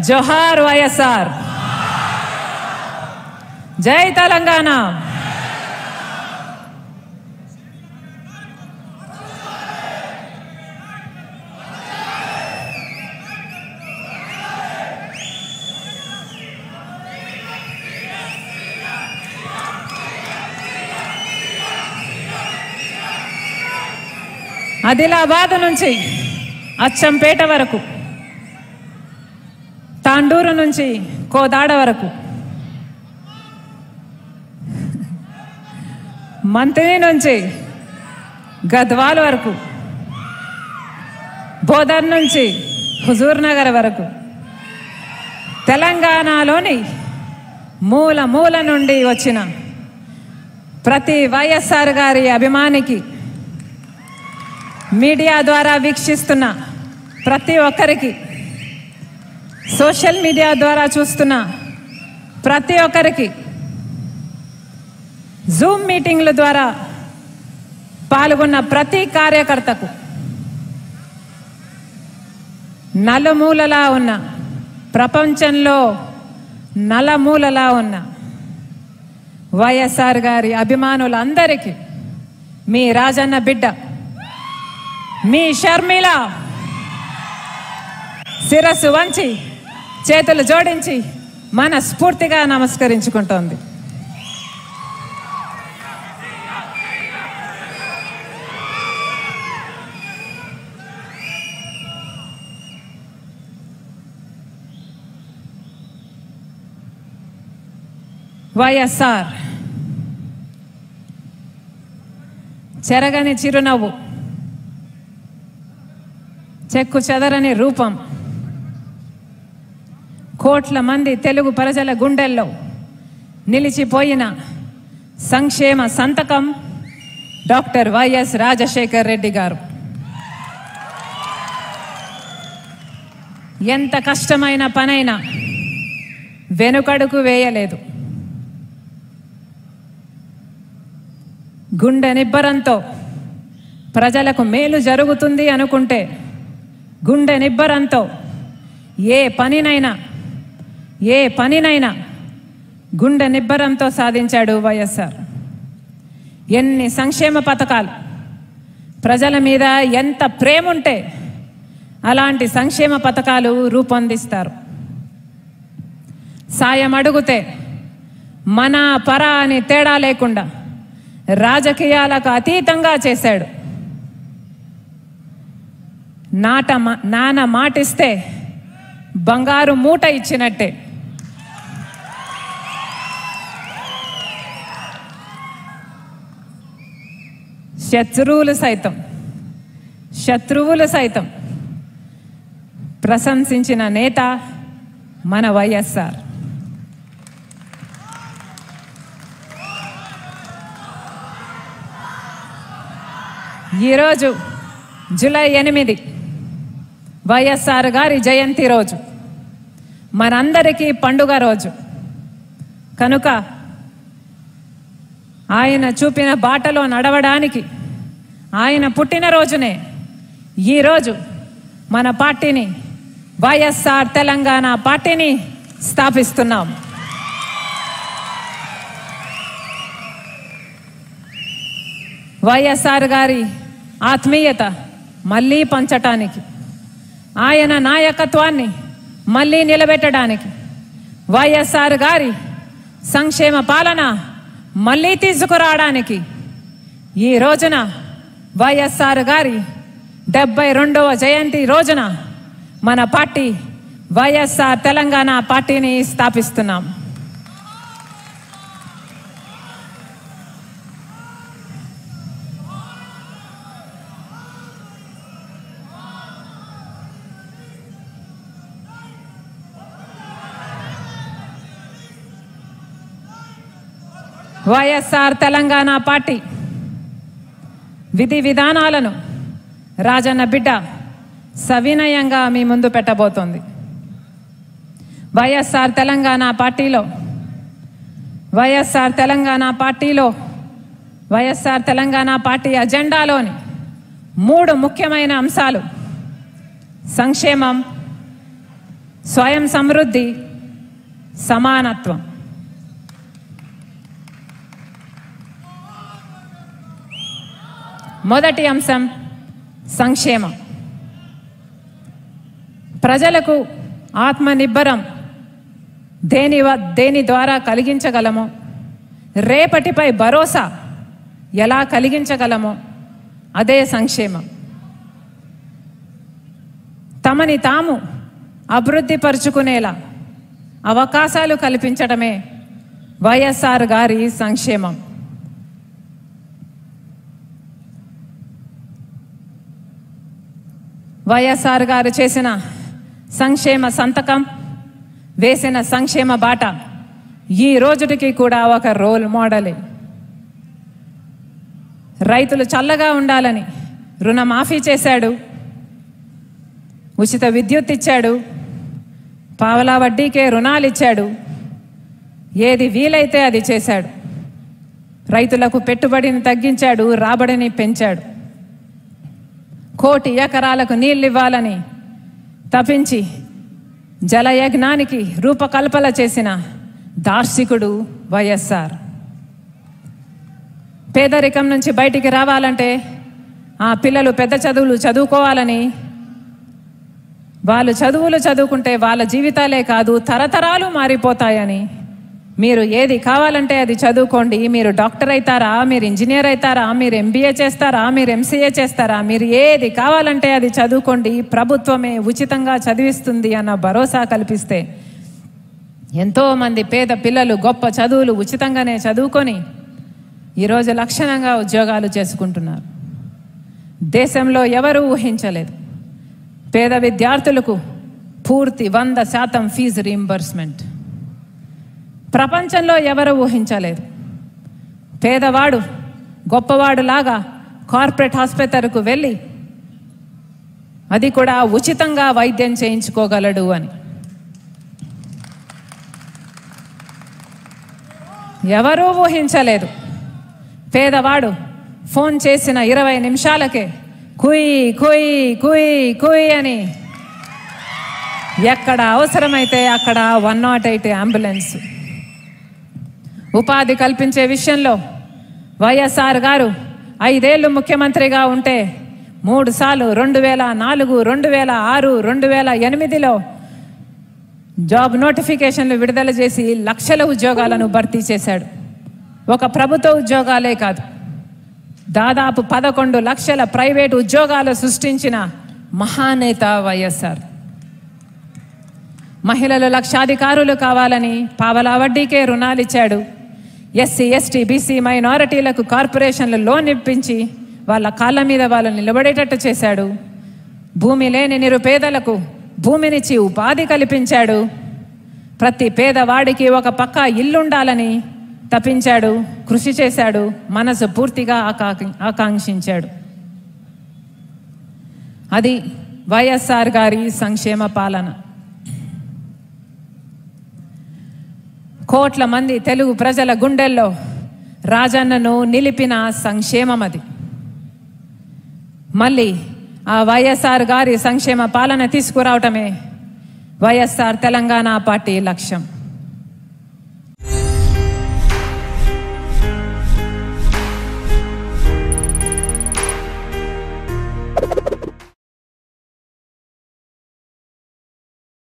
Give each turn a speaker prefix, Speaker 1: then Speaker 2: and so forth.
Speaker 1: జోహార్ వైఎస్ఆర్ జై తెలంగాణ ఆదిలాబాద్ నుంచి అచ్చంపేట వరకు తాండూరు నుంచి కోదాడ వరకు మంత్రి నుంచి గద్వాల్ వరకు బోధన్ నుంచి హుజూర్ నగర్ వరకు తెలంగాణలోని మూల మూల నుండి వచ్చిన ప్రతి వైఎస్ఆర్ గారి అభిమానికి మీడియా ద్వారా వీక్షిస్తున్న ప్రతి ఒక్కరికి సోషల్ మీడియా ద్వారా చూస్తున్న ప్రతి ఒక్కరికి జూమ్ మీటింగ్ల ద్వారా పాల్గొన్న ప్రతి కార్యకర్తకు నలుమూలలా ఉన్న ప్రపంచంలో నలమూలలా ఉన్న వైఎస్ఆర్ గారి అభిమానులందరికీ మీ రాజన్న బిడ్డ మీ షర్మిల శిరస్సు వంచి చేతులు జోడించి మనస్ఫూర్తిగా నమస్కరించుకుంటోంది వైఎస్ఆర్ చెరగని చిరునవ్వు చెక్కు చెదరని రూపం కోట్ల మంది తెలుగు ప్రజల గుండెల్లో నిలిచిపోయిన సంక్షేమ సంతకం డాక్టర్ వైఎస్ రాజశేఖర్ రెడ్డి గారు ఎంత కష్టమైన పనైనా వెనుకడుకు వేయలేదు గుండె నిబ్బరంతో ప్రజలకు మేలు జరుగుతుంది అనుకుంటే గుండె నిబ్బరంతో ఏ పనినైనా ఏ పనినైనా గుండె నిబ్బరంతో సాధించాడు వైఎస్ఆర్ ఎన్ని సంక్షేమ పథకాలు ప్రజల మీద ఎంత ప్రేమ ఉంటే అలాంటి సంక్షేమ పథకాలు రూపొందిస్తారు సాయం అడిగితే మన పర అని తేడా లేకుండా రాజకీయాలకు అతీతంగా చేశాడు నాట మా- నాన్న మాటిస్తే బంగారు మూట ఇచ్చినట్టే శత్రువులు సైతం శత్రువులు సైతం ప్రశంసించిన నేత మన వైఎస్ఆర్ ఈరోజు జూలై ఎనిమిది వైఎస్ఆర్ గారి జయంతి రోజు మనందరికీ పండుగ రోజు కనుక ఆయన చూపిన బాటలో నడవడానికి ఆయన పుట్టినరోజునే ఈరోజు మన పార్టీని వైఎస్ఆర్ తెలంగాణ పార్టీని స్థాపిస్తున్నాం వైఎస్ఆర్ గారి ఆత్మీయత మళ్ళీ పంచటానికి ఆయన నాయకత్వాన్ని మళ్ళీ నిలబెట్టడానికి వైఎస్ఆర్ గారి సంక్షేమ పాలన మళ్ళీ తీసుకురావడానికి ఈ రోజున వైఎస్ఆర్ గారి డెబ్బై రెండవ జయంతి రోజున మన పార్టీ వైఎస్ఆర్ తెలంగాణ పార్టీని స్థాపిస్తున్నాం వైఎస్ఆర్ తెలంగాణ పార్టీ విధి విధానాలను రాజన్న బిడ్డ సవినయంగా మీ ముందు పెట్టబోతోంది వైఎస్ఆర్ తెలంగాణ పార్టీలో వైఎస్ఆర్ తెలంగాణ పార్టీలో వైఎస్ఆర్ తెలంగాణ పార్టీ అజెండాలోని మూడు ముఖ్యమైన అంశాలు సంక్షేమం స్వయం సమృద్ధి సమానత్వం మొదటి అంశం సంక్షేమం ప్రజలకు ఆత్మనిబ్బరం దేని వ- దేని ద్వారా కలిగించగలమో రేపటిపై భరోసా ఎలా కలిగించగలమో అదే సంక్షేమం తమని తాము అభివృద్ధి పరుచుకునేలా అవకాశాలు కల్పించడమే వైఎస్ఆర్ గారి సంక్షేమం వైఎస్ఆర్ గారు చేసిన సంక్షేమ సంతకం వేసిన సంక్షేమ బాట ఈ రోజుటికి కూడా ఒక రోల్ మోడలే రైతులు చల్లగా ఉండాలని రుణమాఫీ చేశాడు ఉచిత విద్యుత్ ఇచ్చాడు పావలా వడ్డీకే రుణాలు ఇచ్చాడు ఏది వీలైతే అది చేశాడు రైతులకు పెట్టుబడిని తగ్గించాడు రాబడిని పెంచాడు కోటి ఎకరాలకు నీళ్ళు ఇవ్వాలని తపించి జలయజ్ఞానికి రూపకల్పన చేసిన దార్శికుడు వైఎస్ఆర్ పేదరికం నుంచి బయటికి రావాలంటే ఆ పిల్లలు పెద్ద చదువులు చదువుకోవాలని వాళ్ళు చదువులు చదువుకుంటే వాళ్ళ జీవితాలే కాదు తరతరాలు మారిపోతాయని మీరు ఏది కావాలంటే అది చదువుకోండి మీరు డాక్టర్ అవుతారా మీరు ఇంజనీర్ అవుతారా మీరు ఎంబీఏ చేస్తారా మీరు ఎంసీఏ చేస్తారా మీరు ఏది కావాలంటే అది చదువుకోండి ప్రభుత్వమే ఉచితంగా చదివిస్తుంది అన్న భరోసా కల్పిస్తే ఎంతోమంది పేద పిల్లలు గొప్ప చదువులు ఉచితంగానే చదువుకొని ఈరోజు లక్షణంగా ఉద్యోగాలు చేసుకుంటున్నారు దేశంలో ఎవరూ ఊహించలేదు పేద విద్యార్థులకు పూర్తి వంద శాతం ఫీజు రీంబర్స్మెంట్ ప్రపంచంలో ఎవరు ఊహించలేదు పేదవాడు గొప్పవాడు లాగా కార్పొరేట్ ఆసుపత్రికి వెళ్ళి అది కూడా ఉచితంగా వైద్యం చేయించుకోగలడు అని ఎవరూ ఊహించలేదు పేదవాడు ఫోన్ చేసిన ఇరవై నిమిషాలకే కుయ్ కుయ్ కుయ్ కుయ్ అని ఎక్కడ అవసరమైతే అక్కడ వన్ నాట్ ఎయిట్ అంబులెన్స్ ఉపాధి కల్పించే విషయంలో వైఎస్ఆర్ గారు ఐదేళ్లు ముఖ్యమంత్రిగా ఉంటే మూడు సార్లు రెండు వేల నాలుగు రెండు వేల ఆరు రెండు వేల ఎనిమిదిలో జాబ్ నోటిఫికేషన్లు విడుదల చేసి లక్షల ఉద్యోగాలను భర్తీ చేశాడు ఒక ప్రభుత్వ ఉద్యోగాలే కాదు దాదాపు పదకొండు లక్షల ప్రైవేటు ఉద్యోగాలు సృష్టించిన మహానేత వైఎస్ఆర్ మహిళలు లక్షాధికారులు కావాలని పావలా వడ్డీకే రుణాలిచ్చాడు ఎస్సీ ఎస్టీ బీసీ మైనారిటీలకు కార్పొరేషన్లు లోన్ ఇప్పించి వాళ్ళ కాళ్ళ మీద వాళ్ళు నిలబడేటట్టు చేశాడు భూమి లేని నిరుపేదలకు భూమినిచ్చి ఉపాధి కల్పించాడు ప్రతి పేదవాడికి ఒక పక్క ఇల్లుండాలని తప్పించాడు కృషి చేశాడు మనసు పూర్తిగా ఆకా- ఆకాంక్షించాడు అది వైఎస్ఆర్ గారి సంక్షేమ పాలన కోట్ల మంది తెలుగు ప్రజల గుండెల్లో రాజన్నను నిలిపిన సంక్షేమం అది మళ్ళీ ఆ వైఎస్ఆర్ గారి సంక్షేమ పాలన తీసుకురావటమే వైఎస్ఆర్ తెలంగాణ పార్టీ లక్ష్యం